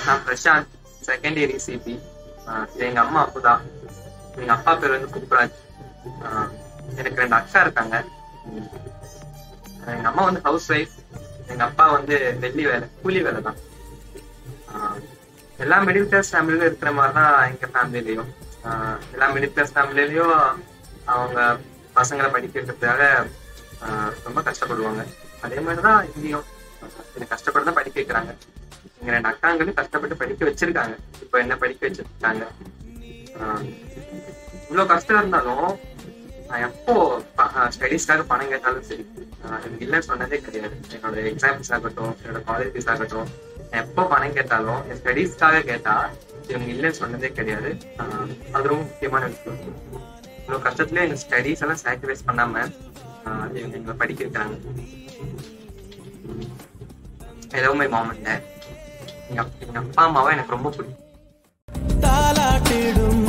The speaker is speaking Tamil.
நான் பிரசாந்த் செகண்ட் இயர் இசிபி எங்க அம்மா அப்புதான் எங்க அப்பா பேர் வந்து புஷ்பராஜ் ஆஹ் எனக்கு ரெண்டு அக்கா இருக்காங்க உம் எங்க அம்மா வந்து ஹவுஸ் ஒய்ஃப் எங்க அப்பா வந்து வெள்ளி வேலை கூலி வேலை தான் ஆஹ் எல்லா மிடில் கிளாஸ் ஃபேமிலியிலும் இருக்கிற மாதிரி தான் எங்க ஃபேமிலிலையும் எல்லா மிடில் கிளாஸ் ஃபேமிலிலையும் அவங்க பசங்களை படிக்க வைக்கிறதுக்காக ஆஹ் ரொம்ப கஷ்டப்படுவாங்க அதே மாதிரி தான் இங்கேயும் இது கஷ்டப்பட்டு தான் படிக்க வைக்கிறாங்க எங்க ரெண்டு அக்காங்களும் கஷ்டப்பட்டு படிக்க வச்சிருக்காங்க இப்போ என்ன படிக்க வச்சிருக்காங்க ஆஹ் இவ்வளவு கஷ்டம் இருந்தாலும் நான் எப்போ ஸ்டடீஸ்க்காக பணம் கேட்டாலும் சரி ஆஹ் எனக்கு இல்லைன்னு சொன்னதே கிடையாது என்னோட எக்ஸாம்ஸ் ஆகட்டும் என்னோட காலேஜ் ஃபீஸ் ஆகட்டும் நான் எப்போ பணம் கேட்டாலும் என் ஸ்டடீஸ்க்காக கேட்டா இவங்க இல்லைன்னு சொன்னதே கிடையாது ஆஹ் அது ரொம்ப முக்கியமான விஷயம் இவ்வளவு கஷ்டத்துல எங்க ஸ்டடீஸ் எல்லாம் சாக்ரிஃபைஸ் பண்ணாம ஆஹ் இவங்க எங்களை படிக்க வைக்கிறாங்க ஏதோ மை மாமன் எங்க அப்~ எங்க அப்பா அம்மாவை எனக்கு ரொம்ப பிடிக்கும் தாலாட்டிடும்